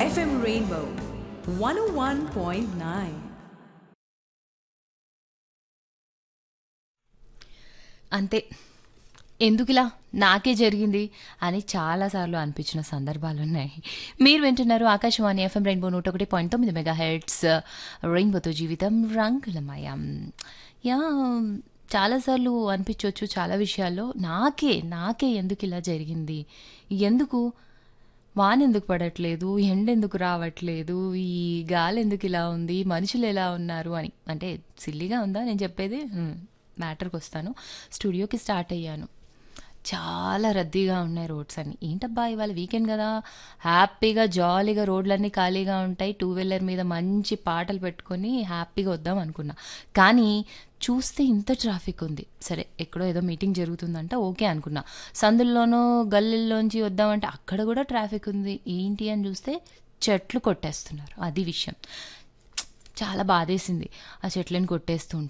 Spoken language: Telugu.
FM Rainbow 101.9. అంతే ఎందుకులా నాకే జరిగింది అని చాలాసార్లు అనిపించిన సందర్భాలు ఉన్నాయి మీరు వింటున్నారు ఆకాశవాణి ఎఫ్ఎం రెయిన్బో నూట ఒకటి పాయింట్ తొమ్మిది మెగా హెడ్స్ రెయిన్బోతో జీవితం రంగులమయం యా చాలాసార్లు అనిపించవచ్చు చాలా విషయాల్లో నాకే నాకే ఎందుకు ఇలా జరిగింది ఎందుకు వాన ఎందుకు పడట్లేదు ఎండ ఎందుకు రావట్లేదు ఈ గాలి ఎందుకు ఇలా ఉంది మనుషులు ఎలా ఉన్నారు అని అంటే సిల్లిగా ఉందా నేను చెప్పేది మ్యాటర్కి వస్తాను స్టూడియోకి స్టార్ట్ అయ్యాను చాలా రద్దీగా ఉన్నాయి రోడ్స్ అన్ని ఏంటబ్బా ఇవాళ వీకెండ్ కదా హ్యాపీగా జాలీగా రోడ్లన్నీ ఖాళీగా ఉంటాయి టూ వీలర్ మీద మంచి పాటలు పెట్టుకొని హ్యాపీగా వద్దాం అనుకున్నా కానీ చూస్తే ఇంత ట్రాఫిక్ ఉంది సరే ఎక్కడో ఏదో మీటింగ్ జరుగుతుందంట ఓకే అనుకున్నా సందుల్లోనూ గల్లీల్లోంచి వద్దామంటే అక్కడ కూడా ట్రాఫిక్ ఉంది ఏంటి అని చూస్తే చెట్లు కొట్టేస్తున్నారు అది విషయం చాలా బాధేసింది ఆ చెట్లను కొట్టేస్తూ ఉంటే